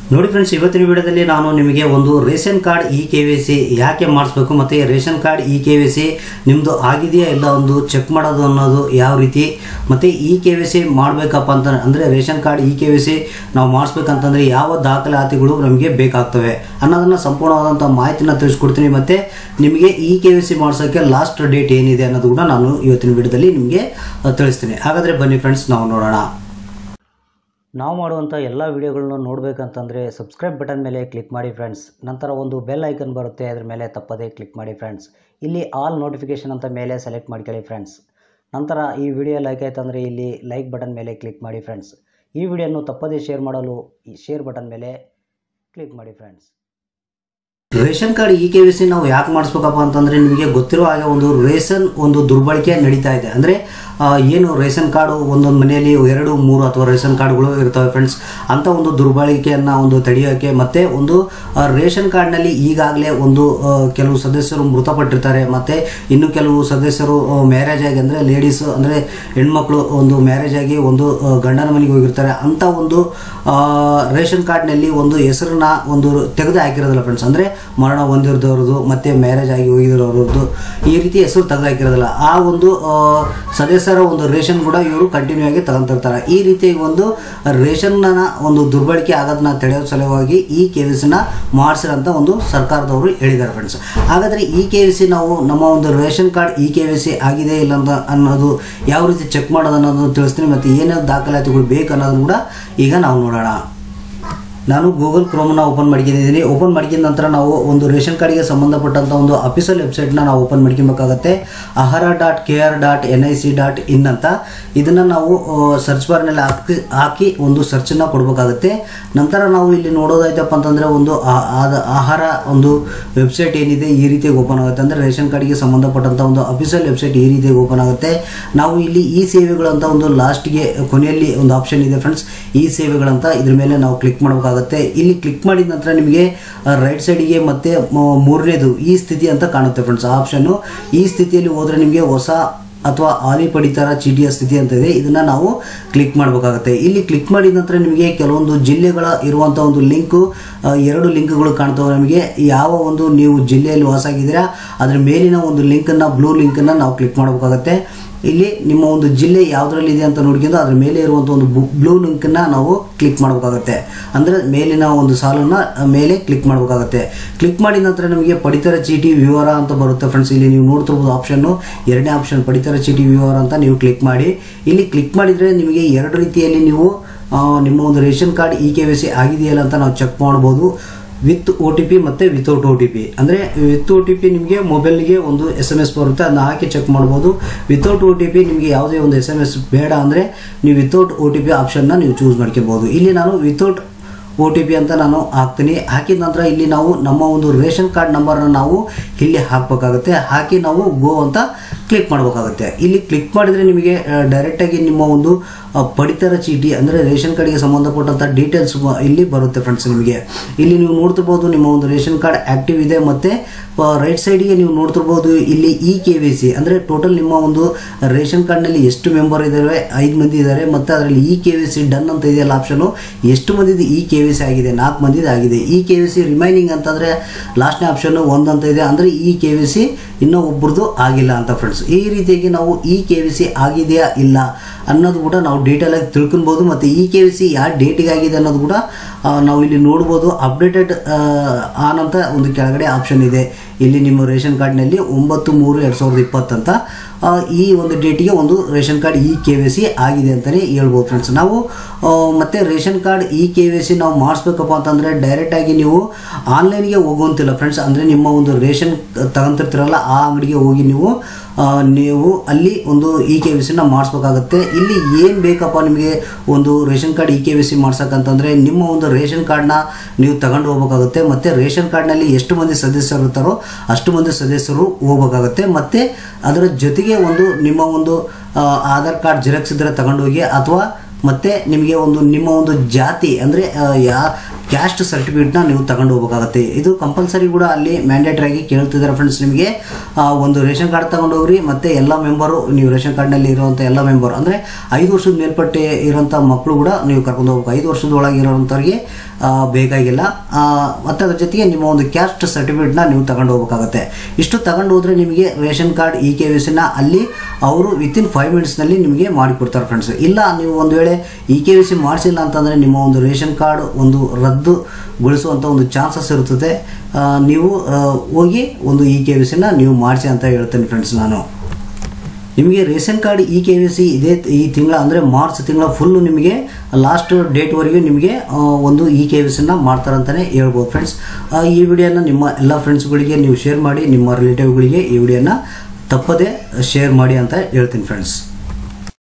ನೋಡಿ ಫ್ರೆಂಡ್ಸ್ ಇವತ್ತಿನ ವಿಡಿಯೋದಲ್ಲಿ ನಾನು ನಿಮಗೆ ಒಂದು ration card E K V C ಯಾಕೆ ಮಾಡಿಸ್ಬೇಕು ಮತ್ತು ration card E K V C ನಿಮ್ಮದು ಆಗಿದೆಯಾ ಇಲ್ಲ ಒಂದು ಚೆಕ್ ಮಾಡೋದು ಅನ್ನೋದು ಯಾವ ರೀತಿ ಮತ್ತು ಇ ಕೆ ವಿ ಸಿ ಮಾಡಬೇಕಪ್ಪ ಅಂತ ಅಂದರೆ ration card E K V C ನಾವು ಮಾಡಿಸ್ಬೇಕಂತಂದರೆ ಯಾವ ದಾಖಲಾತಿಗಳು ನಮಗೆ ಬೇಕಾಗ್ತವೆ ಅನ್ನೋದನ್ನು ಸಂಪೂರ್ಣವಾದಂಥ ಮಾಹಿತಿನ ತಿಳಿಸ್ಕೊಡ್ತೀನಿ ಮತ್ತು ನಿಮಗೆ ಇ ಕೆ ವಿ ಸಿ ಮಾಡಿಸೋಕ್ಕೆ ಲಾಸ್ಟ್ ಡೇಟ್ ಏನಿದೆ ಅನ್ನೋದು ಕೂಡ ನಾನು ಇವತ್ತಿನ ವಿಡಿಯೋದಲ್ಲಿ ನಿಮಗೆ ಅಹ್, ತಿಳಿಸ್ತೀನಿ ಹಾಗಾದರೆ ಬನ್ನಿ ಫ್ರೆಂಡ್ಸ್ ನಾವು ನೋಡೋಣ ನಾವು ಮಾಡುವಂಥ ಎಲ್ಲ ವೀಡಿಯೋಗಳನ್ನ ನೋಡಬೇಕಂತಂದರೆ ಸಬ್ಸ್ಕ್ರೈಬ್ ಬಟನ್ ಮೇಲೆ ಕ್ಲಿಕ್ ಮಾಡಿ ಫ್ರೆಂಡ್ಸ್ ನಂತರ ಒಂದು ಬೆಲ್ ಐಕನ್ ಬರುತ್ತೆ ಅದ್ರ ಮೇಲೆ ತಪ್ಪದೇ ಕ್ಲಿಕ್ ಮಾಡಿ ಫ್ರೆಂಡ್ಸ್ ಇಲ್ಲಿ ಆಲ್ ನೋಟಿಫಿಕೇಷನ್ ಅಂತ ಮೇಲೆ ಸೆಲೆಕ್ಟ್ ಮಾಡ್ಕೊಳ್ಳಿ ಫ್ರೆಂಡ್ಸ್ ನಂತರ ಈ ವಿಡಿಯೋ ಲೈಕ್ ಆಯ್ತಂದರೆ ಇಲ್ಲಿ ಲೈಕ್ ಬಟನ್ ಮೇಲೆ ಕ್ಲಿಕ್ ಮಾಡಿ ಫ್ರೆಂಡ್ಸ್ ಈ ವಿಡಿಯೋನು ತಪ್ಪದೇ ಶೇರ್ ಮಾಡಲು ಈ ಶೇರ್ ಬಟನ್ ಮೇಲೆ ಕ್ಲಿಕ್ ಮಾಡಿ friends ration card E K V C ನಾವು ಯಾಕೆ ಮಾಡಿಸ್ಬೇಕಪ್ಪ ಅಂತಂದರೆ ನಿಮಗೆ ಗೊತ್ತಿರೋ ಹಾಗೆ ಒಂದು ರೇಷನ್ ಒಂದು ದುರ್ಬಳಕೆ ನಡೀತಾ ಇದೆ ಅಂದರೆ ಏನು ರೇಷನ್ ಕಾರ್ಡು ಒಂದೊಂದು ಮನೆಯಲ್ಲಿ ಎರಡು ಮೂರು ಅಥವಾ ರೇಷನ್ ಕಾರ್ಡ್ಗಳು ಇರ್ತವೆ ಫ್ರೆಂಡ್ಸ್ ಅಂಥ ಒಂದು ದುರ್ಬಳಕೆಯನ್ನು ಒಂದು ತಡೆಯೋಕ್ಕೆ ಮತ್ತು ಒಂದು ಆ, ರೇಷನ್ ಕಾರ್ಡ್ನಲ್ಲಿ ಈಗಾಗಲೇ ಒಂದು ಆ, ಕೆಲವು ಸದಸ್ಯರು ಮೃತಪಟ್ಟಿರ್ತಾರೆ ಮತ್ತು ಇನ್ನು ಕೆಲವು ಸದಸ್ಯರು ಮ್ಯಾರೇಜ್ ಆಗಿ ಅಂದರೆ ಲೇಡೀಸ್ ಅಂದರೆ ಹೆಣ್ಮಕ್ಳು ಒಂದು ಮ್ಯಾರೇಜ್ ಆಗಿ ಒಂದು ಆ, ಗಂಡನ ಮನೆಗೆ ಹೋಗಿರ್ತಾರೆ ಅಂಥ ಒಂದು ಆ, ರೇಷನ್ ಕಾರ್ಡ್ನಲ್ಲಿ ಒಂದು ಹೆಸರನ್ನ ಒಂದು ತೆಗೆದು ಹಾಕಿರೋದಿಲ್ಲ ಫ್ರೆಂಡ್ಸ್ ಅಂದರೆ ಮರಣ ಹೊಂದಿರೋದವ್ರದ್ದು ಮತ್ತು ಮ್ಯಾರೇಜ್ ಆಗಿ ಹೋಗಿರೋರದ್ದು ಈ ರೀತಿ ಹೆಸರು ತೆಗೆದು ಹಾಕಿರೋದಿಲ್ಲ ಆ ಒಂದು ಆ, ಸದಸ್ಯರ ಒಂದು ರೇಷನ್ ಕೂಡ ಇವರು ಕಂಟಿನ್ಯೂ ಆಗಿ ತಗೊಂತಿರ್ತಾರೆ ಈ ರೀತಿ ಒಂದು ರೇಷನ್ನ ಒಂದು ದುರ್ಬಳಕೆ ಆಗೋದನ್ನ ತಡೆಯೋ ಸಲುವಾಗಿ ಈ ಕೆ ವಿ ಸಿನ ಮಾಡಿಸಿರೋಂಥ ಒಂದು ಸರ್ಕಾರದವರು ಹೇಳಿದ್ದಾರೆ ಫ್ರೆಂಡ್ಸ್ ಹಾಗಾದರೆ ಈ ಕೆ ವಿ ಸಿ ನಾವು ನಮ್ಮ ಒಂದು ration card E K V C ಆಗಿದೆ ಇಲ್ಲ ಅಂತ ಅನ್ನೋದು ಯಾವ ರೀತಿ ಚೆಕ್ ಮಾಡೋದು ಅನ್ನೋದನ್ನು ತಿಳಿಸ್ತೀನಿ ಮತ್ತು ಏನೇನು ದಾಖಲಾತಿಗಳು ಬೇಕು ಅನ್ನೋದನ್ನು ಕೂಡ ಈಗ ನಾವು ನೋಡೋಣ ನಾನು ಗೂಗಲ್ ಕ್ರೋಮ್ನ ಓಪನ್ ಮಾಡ್ಕೊಂಡಿದ್ದೀನಿ ಓಪನ್ ಮಾಡ್ಕೊಂಡ ನಂತರ ನಾವು ಒಂದು ರೇಷನ್ ಕಾರ್ಡ್ಗೆ ಸಂಬಂಧಪಟ್ಟಂಥ ಒಂದು ಅಫಿಷಿಯಲ್ ವೆಬ್ಸೈಟ್ನ ನಾವು ಓಪನ್ ಮಾಡ್ಕೊಬೇಕಾಗತ್ತೆ Ahara dot K R dot N I C dot in ಅಂತ ಇದನ್ನು ನಾವು ಸರ್ಚ್ ಬಾರ್ನಲ್ಲಿ ಹಾಕಿ ಹಾಕಿ ಒಂದು ಸರ್ಚನ್ನು ಕೊಡಬೇಕಾಗತ್ತೆ ನಂತರ ನಾವು ಇಲ್ಲಿ ನೋಡೋದಾಯ್ತಪ್ಪ ಅಂತಂದರೆ ಒಂದು ಆ- ಆದ- ಆಹಾರ ಒಂದು ವೆಬ್ಸೈಟ್ ಏನಿದೆ ಈ ರೀತಿಯಾಗಿ ಓಪನ್ ಆಗುತ್ತೆ ಅಂದರೆ ರೇಷನ್ ಕಾರ್ಡ್ಗೆ ಸಂಬಂಧಪಟ್ಟಂಥ ಒಂದು ಅಫಿಷಿಯಲ್ ವೆಬ್ಸೈಟ್ ಈ ರೀತಿಯಾಗಿ ಓಪನ್ ಆಗುತ್ತೆ ನಾವು ಇಲ್ಲಿ ಈ ಸೇವೆಗಳಂತ ಒಂದು ಲಾಸ್ಟ್ಗೆ ಕೊನೆಯಲ್ಲಿ ಒಂದು ಆಪ್ಷನ್ ಇದೆ ಫ್ರೆಂಡ್ಸ್ ಈ ಸೇವೆಗಳಂತ ಇದ್ರ ಮೇಲೆ ನಾವು ಕ್ಲಿಕ್ ಮಾಡಬೇಕಾಗುತ್ತೆ ಇಲ್ಲಿ ಕ್ಲಿಕ್ ಮಾಡಿದ ನಂತರ ನಿಮಗೆ ರೈಟ್ ಸೈಡಿಗೆ ಮತ್ತೆ ಮ- ಮೂರನೇದು ಈ ಸ್ಥಿತಿ ಅಂತ ಕಾಣುತ್ತೆ ಫ್ರೆಂಡ್ಸ್ ಆ ಆಪ್ಷನ್ನು ಈ ಸ್ಥಿತಿಯಲ್ಲಿ ಹೋದರೆ ನಿಮಗೆ ಹೊಸ ಅಥವಾ ಹಾಲಿ ಪಡಿತರ ಚೀಟಿಯ ಸ್ಥಿತಿ ಅಂತ ಇದೆ ಇದನ್ನ ನಾವು ಕ್ಲಿಕ್ ಮಾಡಬೇಕಾಗುತ್ತೆ ಇಲ್ಲಿ ಕ್ಲಿಕ್ ಮಾಡಿದ ನಂತರ ನಿಮಗೆ ಕೆಲವೊಂದು ಜಿಲ್ಲೆಗಳ ಇರುವಂಥ ಒಂದು ಲಿಂಕು ಆ, ಎರಡು ಲಿಂಕ್ಗಳು ಕಾಣ್ತವೆ ನಮಗೆ ಯಾವ ಒಂದು ನೀವು ಜಿಲ್ಲೆಯಲ್ಲಿ ವಾಸಾಗಿದ್ದೀರಾ ಅದರ ಮೇಲಿನ ಒಂದು ಲಿಂಕನ್ನು ಬ್ಲೂ ಲಿಂಕನ್ನು ನಾವು ಕ್ಲಿಕ್ ಮಾಡಬೇಕಾಗುತ್ತೆ ಇಲ್ಲಿ ನಿಮ್ಮ ಒಂದು ಜಿಲ್ಲೆ ಯಾವುದರಲ್ಲಿ ಇದೆ ಅಂತ ನೋಡ್ಕೊಂಡು ಅದ್ರ ಮೇಲೆ ಇರುವಂಥ ಒಂದು ಬ್ಲೂ ಲಿಂಕನ್ನು ನಾವು ಕ್ಲಿಕ್ ಮಾಡಬೇಕಾಗುತ್ತೆ ಅಂದರೆ ಮೇಲಿನ ಒಂದು ಸಾಲನ್ನು ಮೇಲೆ ಕ್ಲಿಕ್ ಮಾಡಬೇಕಾಗುತ್ತೆ ಕ್ಲಿಕ್ ಮಾಡಿದ ನಂತರ ನಿಮಗೆ ಪಡಿತರ ಚೀಟಿ ವಿವರ ಅಂತ ಬರುತ್ತೆ ಫ್ರೆಂಡ್ಸ್ ಇಲ್ಲಿ ನೀವು ನೋಡ್ತಿರ್ಬೋದು ಆಪ್ಷನ್ನು ಎರಡನೇ ಆಪ್ಷನ್ ಪಡಿತರ ಚೀಟಿ ವಿವರ ಅಂತ ನೀವು ಕ್ಲಿಕ್ ಮಾಡಿ ಇಲ್ಲಿ ಕ್ಲಿಕ್ ಮಾಡಿದರೆ ನಿಮಗೆ ಎರಡು ರೀತಿಯಲ್ಲಿ ನೀವು ಆ, ನಿಮ್ಮ ಒಂದು ration card E K V C ಆಗಿದೆಯಲ್ಲ ಅಂತ ನಾವು ಚೆಕ್ ಮಾಡ್ಬೋದು ವಿತ್ ಒ ಟಿ ಪಿ ಮತ್ತು ವಿತೌಟ್ ಒ ಟಿ ಪಿ ಅಂದರೆ ವಿತ್ ಒ ಟಿ ಪಿ ನಿಮಗೆ ಮೊಬೈಲ್ಗೆ ಒಂದು ಎಸ್ ಎಮ್ ಎಸ್ ಬರುತ್ತೆ ಅದನ್ನ ಹಾಕಿ ಚೆಕ್ ಮಾಡ್ಬೋದು ವಿತೌಟ್ ಒ ಟಿ ಪಿ ನಿಮಗೆ ಯಾವುದೇ ಒಂದು ಎಸ್ ಎಮ್ ಎಸ್ ಬೇಡ ಅಂದರೆ ನೀವು ವಿತೌಟ್ ಒ ಟಿ ಪಿ ಆಪ್ಷನ್ನ ನೀವು ಚೂಸ್ ಮಾಡ್ಕೊಬೋದು ಇಲ್ಲಿ ನಾನು ವಿತೌಟ್ ಒ ಟಿ ಪಿ ಅಂತ ನಾನು ಹಾಕ್ತೀನಿ ಹಾಕಿದ ನಂತರ ಇಲ್ಲಿ ನಾವು ನಮ್ಮ ಒಂದು ರೇಷನ್ ಕಾರ್ಡ್ ನಂಬರ್ನ ನಾವು ಇಲ್ಲಿ ಹಾಕಬೇಕಾಗುತ್ತೆ ಹಾಕಿ ನಾವು ಗೋ ಅಂತ ಕ್ಲಿಕ್ ಮಾಡಬೇಕಾಗುತ್ತೆ ಇಲ್ಲಿ ಕ್ಲಿಕ್ ಮಾಡಿದರೆ ನಿಮಗೆ ಡೈರೆಕ್ಟಾಗಿ ನಿಮ್ಮ ಒಂದು ಆ, ಪಡಿತರ ಚೀಟಿ ಅಂದರೆ ರೇಷನ್ ಕಾರ್ಡ್ಗೆ ಸಂಬಂಧಪಟ್ಟಂಥ ಡೀಟೇಲ್ಸ್ ಇಲ್ಲಿ ಬರುತ್ತೆ ಫ್ರೆಂಡ್ಸ್ ನಿಮಗೆ ಇಲ್ಲಿ ನೀವು ನೋಡ್ತಿರ್ಬೋದು ನಿಮ್ಮ ಒಂದು ರೇಷನ್ ಕಾರ್ಡ್ ಆ್ಯಕ್ಟಿವ್ ಇದೆ ಮತ್ತು ರೈಟ್ ಸೈಡಿಗೆ ನೀವು ನೋಡ್ತಿರ್ಬೋದು ಇಲ್ಲಿ ಇ ಕೆ ವಿ ಸಿ ಅಂದರೆ ಟೋಟಲ್ ನಿಮ್ಮ ಒಂದು ರೇಷನ್ ಕಾರ್ಡ್ನಲ್ಲಿ ಎಷ್ಟು ಮೆಂಬರ್ ಇದ್ದಾರೆ ಐದು ಮಂದಿ ಇದ್ದಾರೆ ಮತ್ತು ಅದರಲ್ಲಿ E K V C done ಅಂತ ಇದೆಯಲ್ಲ ಆಪ್ಷನು ಎಷ್ಟು ಮಂದಿದು ಇ ಕೆ ವಿ ಸಿ ಆಗಿದೆ ನಾಲ್ಕು ಮಂದಿದು ಆಗಿದೆ E K V C remaining ಅಂತಂದರೆ ಲಾಸ್ಟ್ನೇ ಆಪ್ಷನ್ನು ಒಂದು ಅಂತ ಇದೆ ಅಂದರೆ ಇ ಕೆ ವಿ ಸಿ ಇನ್ನೂ ಒಬ್ರದ್ದು ಆಗಿಲ್ಲ ಅಂತ ಫ್ರೆಂಡ್ಸ್ ಈ ರೀತಿಯಾಗಿ ನಾವು ಇ ಕೆ ವಿ ಸಿ ಆಗಿದೆಯಾ ಇಲ್ಲ ಅನ್ನೋದು ಕೂಡ ನಾವು ಡೀಟೇಲ್ ಆಗಿ ತಿಳ್ಕೊಬೋದು ಮತ್ತು ಇ ಕೆ ವಿ ಸಿ ಯಾವ ಡೇಟಿಗೆ ಆಗಿದೆ ಅನ್ನೋದು ಕೂಡ ಆ, ನಾವು ಇಲ್ಲಿ ನೋಡ್ಬೋದು ಅಪ್ಡೇಟೆಡ್ ಆನ್ ಅಂತ ಒಂದು ಕೆಳಗಡೆ ಆಪ್ಷನ್ ಇದೆ ಇಲ್ಲಿ ನಿಮ್ಮ ರೇಷನ್ ಕಾರ್ಡ್ನಲ್ಲಿ ಒಂಬತ್ತು ಮೂರು ಎರಡು ಸಾವಿರದ ಇಪ್ಪತ್ತಂತ ಆ, ಈ ಒಂದು ಡೇಟಿಗೆ ಒಂದು ration card E K V C ಆಗಿದೆ ಅಂತಲೇ ಹೇಳ್ಬೋದು ಫ್ರೆಂಡ್ಸ್ ನಾವು ಆ, ಮತ್ತೆ ration card E K V C ನಾವು ಮಾಡಿಸ್ಬೇಕಪ್ಪ ಅಂತಂದರೆ ಡೈರೆಕ್ಟಾಗಿ ನೀವು ಆನ್ಲೈನ್ಗೆ ಹೋಗುವಂತಿಲ್ಲ ಫ್ರೆಂಡ್ಸ್ ಅಂದರೆ ನಿಮ್ಮ ಒಂದು ರೇಷನ್ ತಗೊಂತಿರ್ತೀರಲ್ಲ ಆ ಅಂಗಡಿಗೆ ಹೋಗಿ ನೀವು ಆ, ನೀವು ಅಲ್ಲಿ ಒಂದು ಇ ಕೆ ವಿ ಸಿನ ಮಾಡಿಸ್ಬೇಕಾಗತ್ತೆ ಇಲ್ಲಿ ಏನು ಬೇಕಪ್ಪ ನಿಮಗೆ ಒಂದು ration card E K V C ಮಾಡ್ಸಕ್ಕಂತಂದರೆ ನಿಮ್ಮ ಒಂದು ರೇಷನ್ ಕಾರ್ಡ್ನ ನೀವು ತಗೊಂಡು ಹೋಗ್ಬೇಕಾಗುತ್ತೆ ಮತ್ತು ರೇಷನ್ ಕಾರ್ಡ್ನಲ್ಲಿ ಎಷ್ಟು ಮಂದಿ ಸದಸ್ಯರು ಇರ್ತಾರೋ ಅಷ್ಟು ಮಂದಿ ಸದಸ್ಯರು ಹೋಗ್ಬೇಕಾಗುತ್ತೆ ಮತ್ತು ಅದರ ಜೊತೆಗೆ ಒಂದು ನಿಮ್ಮ ಒಂದು ಆ, ಆಧಾರ್ ಕಾರ್ಡ್ ಜೆರಾಕ್ಸ್ ಇದ್ದರೆ ತಗೊಂಡೋಗಿ ಅಥವಾ ಮತ್ತು ನಿಮಗೆ ಒಂದು ನಿಮ್ಮ ಒಂದು ಜಾತಿ ಅಂದರೆ ಯಾ ಕ್ಯಾಸ್ಟ್ ಸರ್ಟಿಫಿಕೇಟ್ನ ನೀವು ತಗೊಂಡು ಹೋಗ್ಬೇಕಾಗತ್ತೆ ಇದು ಕಂಪಲ್ಸರಿ ಕೂಡ ಅಲ್ಲಿ ಮ್ಯಾಂಡೇಟರಿ ಆಗಿ ಕೇಳ್ತಿದ್ದಾರೆ ಫ್ರೆಂಡ್ಸ್ ನಿಮಗೆ ಆ, ಒಂದು ರೇಷನ್ ಕಾರ್ಡ್ ತಗೊಂಡು ಹೋಗ್ರಿ ಮತ್ತು ಎಲ್ಲ ಮೆಂಬರು ನೀವು ರೇಷನ್ ಕಾರ್ಡ್ನಲ್ಲಿ ಇರುವಂಥ ಎಲ್ಲ ಮೆಂಬರ್ ಅಂದರೆ ಐದು ವರ್ಷದ ಮೇಲ್ಪಟ್ಟೆ ಇರೋಂಥ ಮಕ್ಕಳು ಕೂಡ ನೀವು ಕರ್ಕೊಂಡು ಹೋಗ್ಬೇಕು ಐದು ವರ್ಷದ ಒಳಗೆ ಇರೋಂಥವ್ರಿಗೆ ಆ, ಬೇಕಾಗಿಲ್ಲ ಆ, ಮತ್ತು ಅದ್ರ ಜೊತೆಗೆ ನಿಮ್ಮ ಒಂದು ಕ್ಯಾಸ್ಟ್ ಸರ್ಟಿಫಿಕೇಟ್ನ ನೀವು ತಗೊಂಡು ಹೋಗ್ಬೇಕಾಗತ್ತೆ ಇಷ್ಟು ತಗೊಂಡು ಹೋದ್ರೆ ನಿಮಗೆ ration card E K V ಸಿನ ಅಲ್ಲಿ ಅವರು ವಿತಿನ್ ಫೈವ್ ಮಿನಿಟ್ಸ್ನಲ್ಲಿ ನಿಮಗೆ ಮಾಡಿಕೊಡ್ತಾರೆ ಫ್ರೆಂಡ್ಸ್ ಇಲ್ಲ ನೀವು ಒಂದು ವೇಳೆ ಇ ಕೆ ವಿ ಸಿ ಮಾಡಿಸಿಲ್ಲ ಅಂತಂದರೆ ನಿಮ್ಮ ಒಂದು ರೇಷನ್ ಕಾರ್ಡ್ ಒಂದು ರದ್ದುಗೊಳಿಸುವಂಥ ಒಂದು ಚಾನ್ಸಸ್ ಇರುತ್ತದೆ ಆ, ನೀವು ಆ, ಹೋಗಿ ಒಂದು ಇ ಕೆ ವಿ ಸಿನ ನೀವು ಮಾಡಿಸಿ ಅಂತ ಹೇಳ್ತೇನೆ ಫ್ರೆಂಡ್ಸ್ ನಾನು ನಿಮಗೆ ration card E K V C ಇದೇ ಈ ತಿಂಗಳ ಅಂದರೆ ಮಾರ್ಚ್ ತಿಂಗಳ ಫುಲ್ಲು ನಿಮಗೆ ಲಾಸ್ಟ್ ಡೇಟ್ವರೆಗೂ ನಿಮಗೆ ಆ, ಒಂದು ಇ ಕೆ ವಿ ಸಿನ ಮಾಡ್ತಾರಂತಲೇ ಹೇಳ್ಬೋದು ಫ್ರೆಂಡ್ಸ್ ಈ ವಿಡಿಯೋನ ನಿಮ್ಮ ಎಲ್ಲ ಫ್ರೆಂಡ್ಸ್ಗಳಿಗೆ ನೀವು ಶೇರ್ ಮಾಡಿ ನಿಮ್ಮ ರಿಲೇಟಿವ್ಗಳಿಗೆ ಈ ವಿಡಿಯೋನ ತಪ್ಪದೇ ಶೇರ್ ಮಾಡಿ ಅಂತ ಹೇಳ್ತೀನಿ ಫ್ರೆಂಡ್ಸ್